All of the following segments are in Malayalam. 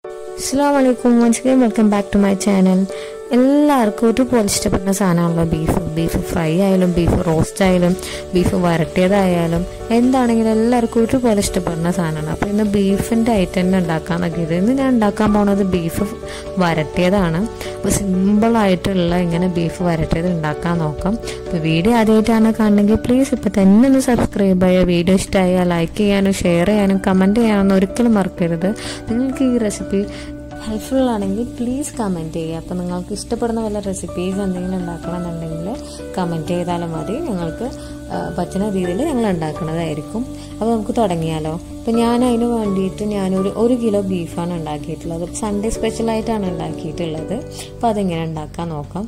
അസ്സാം വലൈക്കും once again welcome back to my channel എല്ലാവർക്കും ഒരുപോലെ ഇഷ്ടപ്പെടുന്ന സാധനമാണല്ലോ ബീഫ് ബീഫ് ഫ്രൈ ആയാലും ബീഫ് റോസ്റ്റ് ആയാലും ബീഫ് വരട്ടിയതായാലും എന്താണെങ്കിലും എല്ലാവർക്കും ഒരുപോലെ ഇഷ്ടപ്പെടുന്ന സാധനമാണ് അപ്പോൾ ഇന്ന് ബീഫിൻ്റെ ഐറ്റം തന്നെ ഉണ്ടാക്കാൻ നോക്കിയത് ഇന്ന് ഞാൻ ഉണ്ടാക്കാൻ പോണത് ബീഫ് വരട്ടിയതാണ് അപ്പോൾ സിമ്പിളായിട്ടുള്ള ഇങ്ങനെ ബീഫ് വരട്ടിയത് ഉണ്ടാക്കാൻ നോക്കാം അപ്പോൾ വീഡിയോ ആദ്യമായിട്ടാണ് കാണണമെങ്കിൽ പ്ലീസ് ഇപ്പോൾ തന്നെ ഒന്ന് സബ്സ്ക്രൈബ് ചെയ്യുക വീഡിയോ ഇഷ്ടമായാൽ ലൈക്ക് ചെയ്യാനും ഷെയർ ചെയ്യാനും കമൻറ്റ് ചെയ്യാനൊന്നും ഒരിക്കലും മറക്കരുത് നിങ്ങൾക്ക് ഈ റെസിപ്പി ഹെൽപ്ഫുൾ ആണെങ്കിൽ പ്ലീസ് കമൻറ്റ് ചെയ്യുക അപ്പോൾ നിങ്ങൾക്ക് ഇഷ്ടപ്പെടുന്ന വല്ല റെസിപ്പീസ് എന്തെങ്കിലും ഉണ്ടാക്കണമെന്നുണ്ടെങ്കിൽ കമൻറ്റ് ചെയ്താലും മതി ഞങ്ങൾക്ക് പറ്റുന്ന രീതിയിൽ ഞങ്ങൾ ഉണ്ടാക്കുന്നതായിരിക്കും അപ്പോൾ നമുക്ക് തുടങ്ങിയാലോ അപ്പോൾ ഞാൻ അതിന് വേണ്ടിയിട്ട് ഞാനൊരു ഒരു കിലോ ബീഫാണ് ഉണ്ടാക്കിയിട്ടുള്ളത് സൺഡേ സ്പെഷ്യലായിട്ടാണ് ഉണ്ടാക്കിയിട്ടുള്ളത് അപ്പോൾ അതെങ്ങനെ ഉണ്ടാക്കാൻ നോക്കാം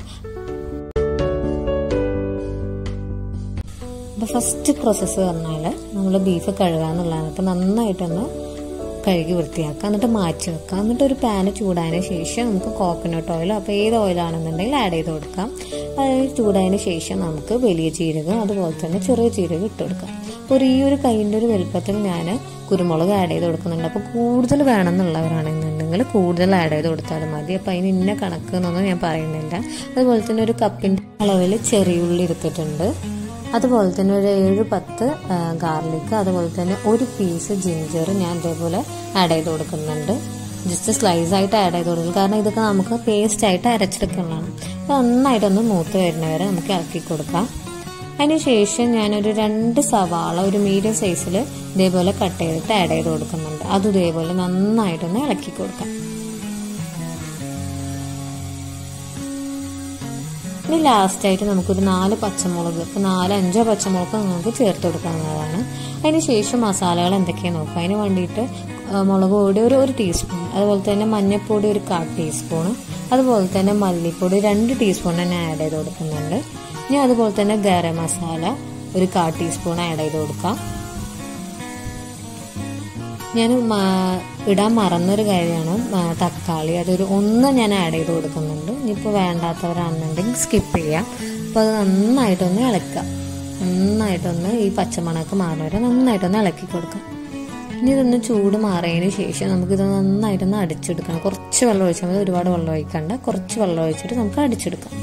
അപ്പോൾ ഫസ്റ്റ് പ്രോസസ്സ് പറഞ്ഞാൽ നമ്മൾ ബീഫ് കഴുകുക എന്നുള്ളതാണ് അപ്പോൾ നന്നായിട്ടൊന്ന് കഴുകി വൃത്തിയാക്കുക എന്നിട്ട് മാറ്റി വെക്കുക എന്നിട്ട് ഒരു പാന് ചൂടായതിന് ശേഷം നമുക്ക് കോക്കനട്ട് ഓയിലോ അപ്പോൾ ഏത് ഓയിലാണെന്നുണ്ടെങ്കിൽ ആഡ് ചെയ്ത് കൊടുക്കാം അത് ചൂടായതിന് ശേഷം നമുക്ക് വലിയ ജീരകം അതുപോലെ തന്നെ ചെറിയ ജീരകം ഇട്ട് കൊടുക്കാം ഒരു ഈ ഒരു കൈൻ്റെ ഒരു വലുപ്പത്തിൽ ഞാൻ കുരുമുളക് ആഡ് ചെയ്ത് കൊടുക്കുന്നുണ്ട് അപ്പോൾ കൂടുതൽ വേണമെന്നുള്ളവരാണെന്നുണ്ടെങ്കിൽ കൂടുതൽ ആഡ് ചെയ്ത് കൊടുത്താലും മതി അപ്പോൾ അതിന് ഇന്ന കണക്ക് എന്നൊന്നും ഞാൻ പറയുന്നില്ല അതുപോലെ തന്നെ ഒരു കപ്പിൻ്റെ അളവിൽ ചെറിയുള്ളി എടുത്തിട്ടുണ്ട് അതുപോലെ തന്നെ ഒരു ഏഴ് പത്ത് ഗാർലിക് അതുപോലെ തന്നെ ഒരു പീസ് ജിഞ്ചർ ഞാൻ ഇതേപോലെ ആഡ് ചെയ്ത് കൊടുക്കുന്നുണ്ട് ജസ്റ്റ് സ്ലൈസ് ആയിട്ട് ആഡ് ചെയ്ത് കൊടുക്കും കാരണം ഇതൊക്കെ നമുക്ക് പേസ്റ്റ് ആയിട്ട് അരച്ചെടുക്കുന്നതാണ് അപ്പോൾ നന്നായിട്ടൊന്ന് മൂത്ത് വരുന്നവരെ നമുക്ക് ഇളക്കി കൊടുക്കാം അതിനുശേഷം ഞാനൊരു രണ്ട് സവാള ഒരു മീഡിയം സൈസിൽ ഇതേപോലെ കട്ട് ചെയ്തിട്ട് ആഡ് ചെയ്ത് കൊടുക്കുന്നുണ്ട് അതും ഇതേപോലെ നന്നായിട്ടൊന്ന് ഇളക്കി കൊടുക്കാം ഇനി ലാസ്റ്റായിട്ട് നമുക്കൊരു നാല് പച്ചമുളക് ഇപ്പോൾ നാല് അഞ്ചോ പച്ചമുളക് നമുക്ക് ചേർത്ത് കൊടുക്കാവുന്നതാണ് അതിന് ശേഷം മസാലകൾ എന്തൊക്കെയാണ് നോക്കുക അതിന് വേണ്ടിയിട്ട് മുളക് പൊടി ഒരു ഒരു ടീസ്പൂൺ അതുപോലെ തന്നെ മഞ്ഞൾപ്പൊടി ഒരു കാൽ ടീസ്പൂൺ അതുപോലെ തന്നെ മല്ലിപ്പൊടി രണ്ട് ടീസ്പൂൺ തന്നെ ആഡ് ചെയ്ത് കൊടുക്കുന്നുണ്ട് ഇനി അതുപോലെ തന്നെ ഗരം മസാല ഒരു കാൽ ടീസ്പൂൺ ആഡ് ചെയ്ത് കൊടുക്കാം ഞാൻ ഇടാൻ മറന്നൊരു കാര്യമാണ് തക്കാളി അതൊരു ഒന്ന് ഞാൻ ആഡ് ചെയ്ത് കൊടുക്കുന്നുണ്ട് ഇനിയിപ്പോൾ വേണ്ടാത്തവരാണെന്നുണ്ടെങ്കിൽ സ്കിപ്പ് ചെയ്യാം അപ്പോൾ അത് നന്നായിട്ടൊന്ന് ഇളക്കുക നന്നായിട്ടൊന്ന് ഈ പച്ചമണക്ക് മാറുന്ന വരെ നന്നായിട്ടൊന്ന് ഇളക്കി കൊടുക്കാം ഇനി ഇതൊന്ന് ചൂട് മാറിയതിന് ശേഷം നമുക്കിത് നന്നായിട്ടൊന്ന് അടിച്ചെടുക്കണം കുറച്ച് വെള്ളം ഒഴിച്ചാൽ മതി ഒരുപാട് വെള്ളം ഒഴിക്കണ്ട കുറച്ച് വെള്ളം ഒഴിച്ചിട്ട് നമുക്ക് അടിച്ചെടുക്കാം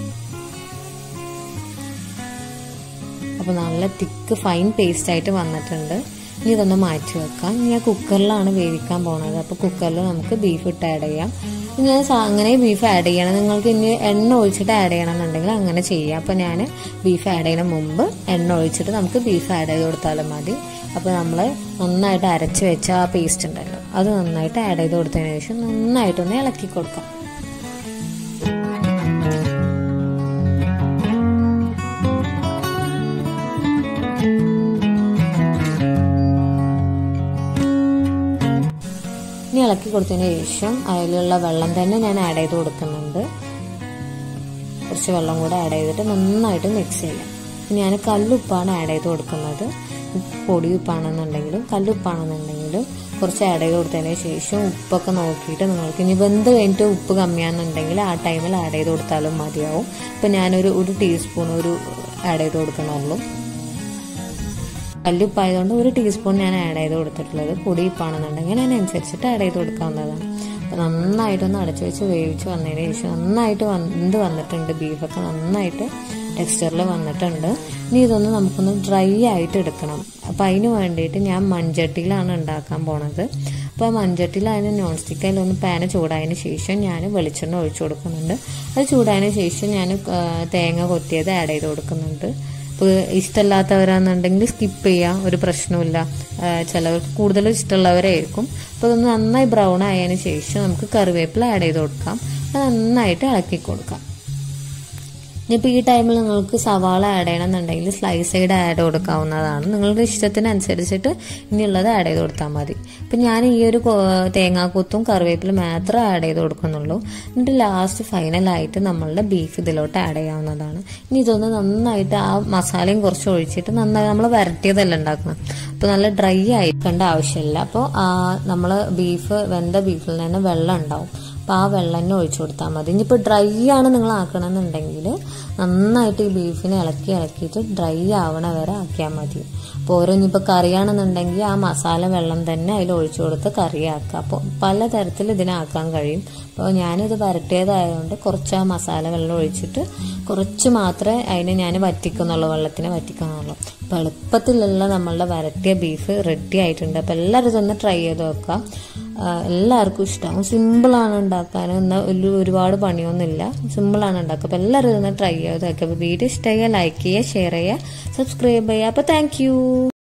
അപ്പോൾ നല്ല തിക്ക് ഫൈൻ പേസ്റ്റ് ആയിട്ട് വന്നിട്ടുണ്ട് ഇനി ഇതൊന്ന് മാറ്റി വെക്കാം ഇനി ഞാൻ കുക്കറിലാണ് വേവിക്കാൻ പോണത് അപ്പോൾ കുക്കറിൽ നമുക്ക് ബീഫ് ഇട്ട് ആഡ് ചെയ്യാം ഞാൻ അങ്ങനെ ബീഫ് ആഡ് ചെയ്യണം നിങ്ങൾക്ക് ഇനി എണ്ണ ഒഴിച്ചിട്ട് ആഡ് ചെയ്യണം എന്നുണ്ടെങ്കിൽ അങ്ങനെ ചെയ്യാം അപ്പോൾ ഞാൻ ബീഫ് ആഡ് ചെയ്യുന്ന മുമ്പ് എണ്ണ ഒഴിച്ചിട്ട് നമുക്ക് ബീഫ് ആഡ് ചെയ്ത് കൊടുത്താലും മതി അപ്പോൾ നമ്മൾ നന്നായിട്ട് അരച്ച് വെച്ച ആ പേസ്റ്റ് ഉണ്ടല്ലോ അത് നന്നായിട്ട് ആഡ് ചെയ്ത് കൊടുത്തതിന് ശേഷം നന്നായിട്ടൊന്ന് ഇളക്കി കൊടുക്കാം ഇനി ഇളക്കി കൊടുത്തതിന് ശേഷം അതിലുള്ള വെള്ളം തന്നെ ഞാൻ ആഡ് ചെയ്ത് കൊടുക്കുന്നുണ്ട് കുറച്ച് വെള്ളം കൂടെ ആഡ് ചെയ്തിട്ട് നന്നായിട്ട് മിക്സ് ചെയ്യാം ഞാൻ കല്ലുപ്പാണ് ആഡ് ചെയ്ത് കൊടുക്കുന്നത് പൊടി ഉപ്പാണെന്നുണ്ടെങ്കിലും കല്ലുപ്പാണെന്നുണ്ടെങ്കിലും കുറച്ച് ആഡ് ചെയ്ത് കൊടുത്തതിന് ശേഷം ഉപ്പൊക്കെ നോക്കിയിട്ട് നിങ്ങൾക്ക് ഇനി വെന്ത് കഴിഞ്ഞിട്ട് ഉപ്പ് കമ്മിയാണെന്നുണ്ടെങ്കിൽ ആ ടൈമിൽ ആഡ് ചെയ്ത് കൊടുത്താലും മതിയാവും ഇപ്പം ഞാനൊരു ഒരു ടീസ്പൂൺ ഒരു ആഡ് ചെയ്ത് കൊടുക്കണുള്ളൂ കല്ലുപ്പായതുകൊണ്ട് ഒരു ടീസ്പൂൺ ഞാൻ ആഡ് ചെയ്ത് കൊടുത്തിട്ടുള്ളത് പൊടി ഉപ്പാണെന്നുണ്ടെങ്കിൽ അതിനനുസരിച്ചിട്ട് ആഡ് ചെയ്ത് കൊടുക്കാവുന്നതാണ് അപ്പോൾ നന്നായിട്ടൊന്ന് അടച്ചു വെച്ച് വേവിച്ച് വന്നതിന് ശേഷം നന്നായിട്ട് വന്ന് വന്നിട്ടുണ്ട് ബീഫൊക്കെ നന്നായിട്ട് ടെക്സ്ചറിൽ വന്നിട്ടുണ്ട് ഇനി ഇതൊന്ന് നമുക്കൊന്ന് ഡ്രൈ ആയിട്ട് എടുക്കണം അപ്പം അതിന് വേണ്ടിയിട്ട് ഞാൻ മൺചട്ടിയിലാണ് ഉണ്ടാക്കാൻ പോണത് അപ്പോൾ ആ മൺചട്ടിയിൽ അതിന് നോൺ സ്റ്റിക്ക് അതിലൊന്ന് പാന് ചൂടായതിന് ശേഷം ഞാൻ വെളിച്ചെണ്ണ ഒഴിച്ചു കൊടുക്കുന്നുണ്ട് അത് ചൂടായതിന് ശേഷം ഞാൻ തേങ്ങ കൊത്തിയത് ആഡ് ചെയ്ത് കൊടുക്കുന്നുണ്ട് ഇപ്പോൾ ഇഷ്ടമല്ലാത്തവരാണെന്നുണ്ടെങ്കിൽ സ്കിപ്പ് ചെയ്യാം ഒരു പ്രശ്നമില്ല ചിലവർക്ക് കൂടുതൽ ഇഷ്ടമുള്ളവരായിരിക്കും അപ്പോൾ അതൊന്ന് നന്നായി ബ്രൗൺ ആയതിനു ശേഷം നമുക്ക് കറിവേപ്പില ആഡ് ചെയ്ത് കൊടുക്കാം അത് നന്നായിട്ട് ഇളക്കി കൊടുക്കാം ഇനിയിപ്പോൾ ഈ ടൈമിൽ നിങ്ങൾക്ക് സവാള ആഡ് ചെയ്യണമെന്നുണ്ടെങ്കിൽ സ്ലൈസ് സൈഡ് ആഡ് കൊടുക്കാവുന്നതാണ് നിങ്ങളുടെ ഇഷ്ടത്തിനനുസരിച്ചിട്ട് ഇനിയുള്ളത് ആഡ് ചെയ്ത് കൊടുത്താൽ മതി ഇപ്പം ഞാൻ ഈ ഒരു തേങ്ങാക്കൊത്തും കറിവേപ്പിലും മാത്രമേ ആഡ് ചെയ്ത് കൊടുക്കുന്നുള്ളൂ എന്നിട്ട് ലാസ്റ്റ് ഫൈനലായിട്ട് നമ്മളുടെ ബീഫ് ഇതിലോട്ട് ആഡ് ചെയ്യാവുന്നതാണ് ഇനി ഇതൊന്ന് നന്നായിട്ട് ആ മസാലയും കുറച്ച് ഒഴിച്ചിട്ട് നന്നായി നമ്മൾ വരട്ടിയതല്ല ഉണ്ടാക്കണം അപ്പോൾ നല്ല ഡ്രൈ ആയിക്കേണ്ട ആവശ്യമില്ല അപ്പോൾ നമ്മൾ ബീഫ് വെന്ത ബീഫിൽ നിന്ന് വെള്ളം ഉണ്ടാവും അപ്പോൾ ആ വെള്ളം തന്നെ ഒഴിച്ചു കൊടുത്താൽ മതി ഇനിയിപ്പോൾ ഡ്രൈ ആണ് നിങ്ങൾ ആക്കണമെന്നുണ്ടെങ്കിൽ നന്നായിട്ട് ഈ ബീഫിനെ ഇളക്കി ഇളക്കിയിട്ട് ഡ്രൈ ആവണ വരെ ആക്കിയാൽ മതി അപ്പോൾ ഓരോ ഇനിയിപ്പോൾ കറിയാണെന്നുണ്ടെങ്കിൽ ആ മസാല വെള്ളം തന്നെ അതിൽ ഒഴിച്ചു കൊടുത്ത് കറിയാക്കുക അപ്പോൾ പലതരത്തിൽ ഇതിനാക്കാൻ കഴിയും അപ്പോൾ ഞാനിത് വരട്ടിയതായതുകൊണ്ട് കുറച്ച് ആ മസാല വെള്ളം ഒഴിച്ചിട്ട് കുറച്ച് മാത്രമേ അതിനെ ഞാൻ വറ്റിക്കുന്നുള്ളൂ വെള്ളത്തിന് വറ്റിക്കുന്നുള്ളൂ അപ്പോൾ എളുപ്പത്തിലുള്ള നമ്മളുടെ വരട്ടിയ ബീഫ് റെഡി ആയിട്ടുണ്ട് അപ്പോൾ എല്ലാവരും ഇതൊന്ന് ട്രൈ ചെയ്ത് നോക്കാം എല്ലാവർക്കും ഇഷ്ടമാവും സിമ്പിളാണ് ഉണ്ടാക്കാൻ എന്നാൽ ഒരു ഒരുപാട് പണിയൊന്നുമില്ല സിമ്പിളാണ് ഉണ്ടാക്കുക അപ്പോൾ എല്ലാവരും ഇതൊന്ന് ട്രൈ ചെയ്ത് നോക്കുക അപ്പോൾ വീഡിയോ ഇഷ്ടമായാൽ ലൈക്ക് ചെയ്യുക ഷെയർ ചെയ്യുക സബ്സ്ക്രൈബ് ചെയ്യുക അപ്പോൾ താങ്ക്